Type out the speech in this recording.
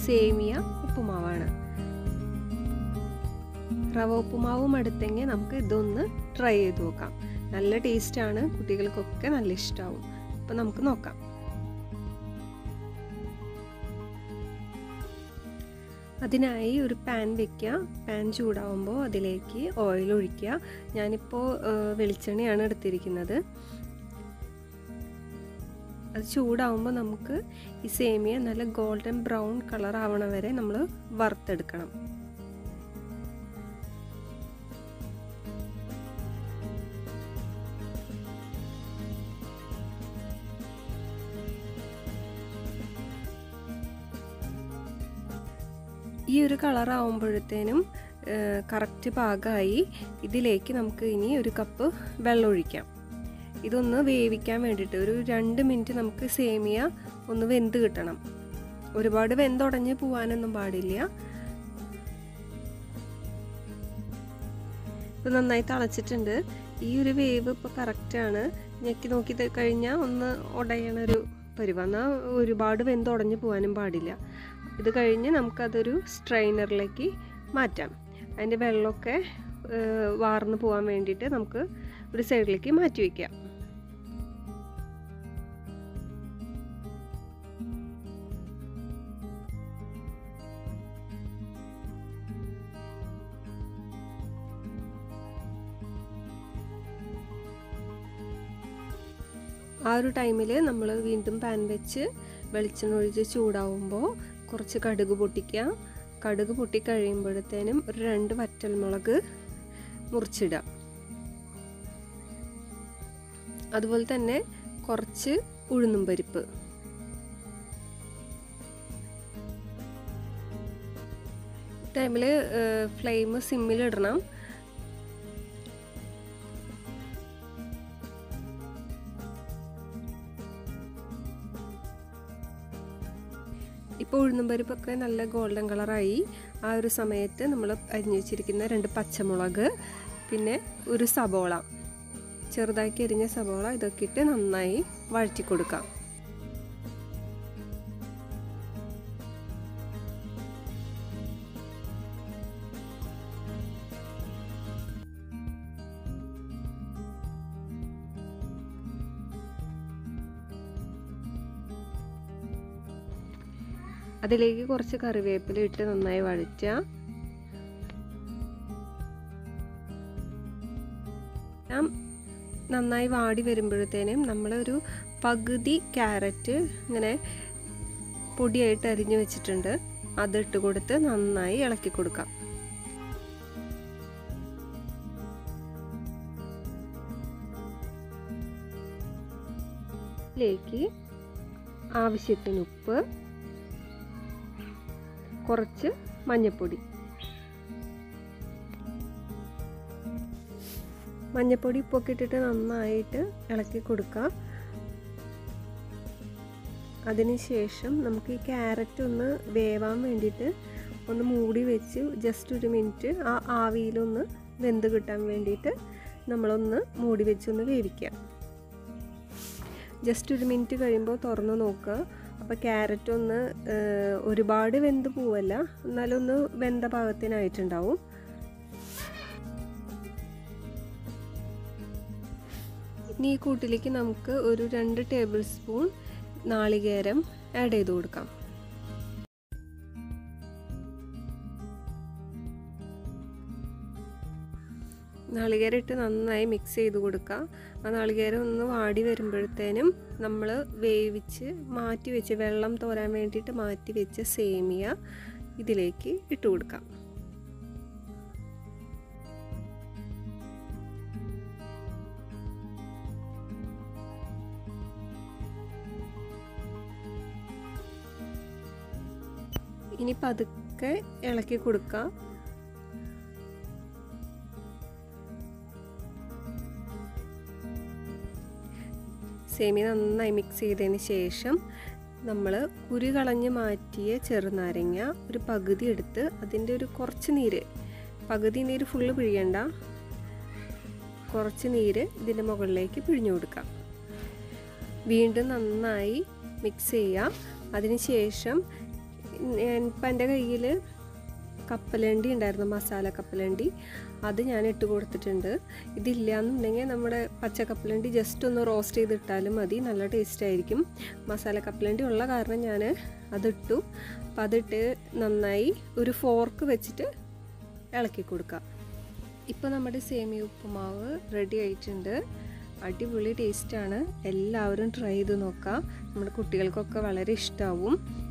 സേമിയ ഉപ്പുമാവാണ് റവ ഉപ്പുമാവും എടുത്തെങ്കിൽ നമുക്ക് ഇതൊന്ന് ട്രൈ ചെയ്ത് നോക്കാം നല്ല ടേസ്റ്റാണ് കുട്ടികൾക്കൊക്കെ നല്ല ഇഷ്ടമാവും അപ്പം നമുക്ക് നോക്കാം അതിനായി ഒരു പാൻ വെക്കുക പാൻ ചൂടാവുമ്പോൾ അതിലേക്ക് ഓയിൽ ഒഴിക്കുക ഞാനിപ്പോൾ വെളിച്ചെണ്ണയാണ് എടുത്തിരിക്കുന്നത് അത് ചൂടാവുമ്പോൾ നമുക്ക് ഈ സേമിയ നല്ല ഗോൾഡൻ ബ്രൗൺ കളർ ആവണ വരെ നമ്മൾ വറുത്തെടുക്കണം ഈ ഒരു കളർ ആവുമ്പോഴത്തേനും കറക്റ്റ് പാകമായി ഇതിലേക്ക് നമുക്ക് ഇനി ഒരു കപ്പ് വെള്ളം ഒഴിക്കാം ഇതൊന്ന് വേവിക്കാൻ വേണ്ടിയിട്ട് ഒരു രണ്ട് മിനിറ്റ് നമുക്ക് സേമിയ ഒന്ന് വെന്ത് കിട്ടണം ഒരുപാട് വെന്തുടഞ്ഞ് പോവാനൊന്നും പാടില്ല ഇപ്പം നന്നായി തിളച്ചിട്ടുണ്ട് ഈ ഒരു വേവ് ഇപ്പോൾ കറക്റ്റാണ് ഞെക്കി നോക്കി കഴിഞ്ഞാൽ ഒന്ന് ഉടയണൊരു പരുവ എന്നാൽ ഒരുപാട് വെന്തുടഞ്ഞ് പോകാനും പാടില്ല ഇത് കഴിഞ്ഞ് നമുക്കതൊരു സ്ട്രെയിനറിലേക്ക് മാറ്റാം അതിൻ്റെ വെള്ളമൊക്കെ വാർന്ന് പോകാൻ വേണ്ടിയിട്ട് നമുക്ക് ഒരു സൈഡിലേക്ക് മാറ്റി വയ്ക്കാം ആ ഒരു ടൈമിൽ നമ്മൾ വീണ്ടും പാൻ വെച്ച് വെളിച്ചെണ്ണ ഒഴിച്ച് ചൂടാവുമ്പോൾ കുറച്ച് കടുക് പൊട്ടിക്കുക കടുക് പൊട്ടിക്കഴിയുമ്പോഴത്തേനും ഒരു രണ്ട് വറ്റൽമുളക് മുറിച്ചിടുക അതുപോലെ തന്നെ കുറച്ച് ഉഴുന്നും പരിപ്പ് ടൈമിൽ ഫ്ലെയിം സിമ്മിലിടണം ഇപ്പോൾ ഉഴുന്നും പരിപ്പൊക്കെ നല്ല ഗോൾഡൻ കളറായി ആ ഒരു സമയത്ത് നമ്മൾ അരിഞ്ഞു വെച്ചിരിക്കുന്ന രണ്ട് പച്ചമുളക് പിന്നെ ഒരു സബോള ചെറുതാക്കി അരിഞ്ഞ സബോള ഇതൊക്കെ ഇട്ട് നന്നായി വഴറ്റി കൊടുക്കാം അതിലേക്ക് കുറച്ച് കറിവേപ്പില ഇട്ട് നന്നായി വഴറ്റുക നന്നായി വാടി വരുമ്പോഴത്തേനും നമ്മളൊരു പകുതി ക്യാരറ്റ് ഇങ്ങനെ പൊടിയായിട്ട് അരിഞ്ഞു വെച്ചിട്ടുണ്ട് അതിട്ട് കൊടുത്ത് നന്നായി ഇളക്കി കൊടുക്കാം ഇതിലേക്ക് ആവശ്യത്തിന് ഉപ്പ് കുറച്ച് മഞ്ഞൾപ്പൊടി മഞ്ഞൾപ്പൊടി ഉപ്പൊക്കെ ഇട്ടിട്ട് നന്നായിട്ട് ഇളക്കി കൊടുക്കാം അതിനുശേഷം നമുക്ക് ഈ ക്യാരറ്റ് ഒന്ന് വേവാൻ വേണ്ടിയിട്ട് ഒന്ന് മൂടി വെച്ച് ജസ്റ്റ് ഒരു മിനിറ്റ് ആ ആവിയിലൊന്ന് വെന്ത് കിട്ടാൻ വേണ്ടിയിട്ട് നമ്മളൊന്ന് മൂടി വെച്ചൊന്ന് വേവിക്കാം ജസ്റ്റ് ഒരു മിനിറ്റ് കഴിയുമ്പോൾ തുറന്ന് നോക്കുക അപ്പോൾ ക്യാരറ്റ് ഒന്ന് ഒരുപാട് വെന്ത് പോവല്ല എന്നാലൊന്ന് വെന്ത പാകത്തിനായിട്ടുണ്ടാവും ഇനി ഈ കൂട്ടിലേക്ക് നമുക്ക് ഒരു രണ്ട് ടേബിൾ സ്പൂൺ നാളികേരം ആഡ് ചെയ്ത് കൊടുക്കാം നാളികേരം ഇട്ട് നന്നായി മിക്സ് ചെയ്ത് കൊടുക്കുക ആ നാളികേരം ഒന്ന് വാടി വരുമ്പോഴത്തേനും നമ്മൾ വേവിച്ച് മാറ്റി വെച്ച് വെള്ളം തോരാൻ വേണ്ടിയിട്ട് മാറ്റി വെച്ച സേമിയ ഇതിലേക്ക് ഇട്ട് കൊടുക്കാം ഇനി പതുക്കെ ഇളക്കി കൊടുക്കാം സേമിയ നന്നായി മിക്സ് ചെയ്തതിന് ശേഷം നമ്മൾ കുരു കളഞ്ഞ് മാറ്റിയ ചെറുനാരങ്ങ ഒരു പകുതി എടുത്ത് അതിൻ്റെ ഒരു കുറച്ച് നീര് പകുതി നീര് ഫുള്ള് പിഴിയണ്ട കുറച്ച് നീര് ഇതിൻ്റെ മുകളിലേക്ക് പിഴിഞ്ഞു കൊടുക്കാം വീണ്ടും നന്നായി മിക്സ് ചെയ്യുക അതിനുശേഷം ഇപ്പം എൻ്റെ കയ്യിൽ കപ്പലണ്ടി ഉണ്ടായിരുന്നു മസാല കപ്പലണ്ടി അത് ഞാൻ ഇട്ട് കൊടുത്തിട്ടുണ്ട് ഇതില്ല എന്നുണ്ടെങ്കിൽ നമ്മുടെ പച്ച കപ്പലണ്ടി ജസ്റ്റ് ഒന്ന് റോസ്റ്റ് ചെയ്തിട്ടാലും മതി നല്ല ടേസ്റ്റ് ആയിരിക്കും മസാല കപ്പലണ്ടി ഉള്ള കാരണം ഞാൻ അതിട്ടു അപ്പം അതിട്ട് നന്നായി ഒരു ഫോർക്ക് വെച്ചിട്ട് ഇളക്കി കൊടുക്കാം ഇപ്പോൾ നമ്മുടെ സേമിയ ഉപ്പുമാവ് റെഡി ആയിട്ടുണ്ട് അടിപൊളി ടേസ്റ്റാണ് എല്ലാവരും ട്രൈ ചെയ്ത് നോക്കാം നമ്മുടെ കുട്ടികൾക്കൊക്കെ വളരെ ഇഷ്ടമാവും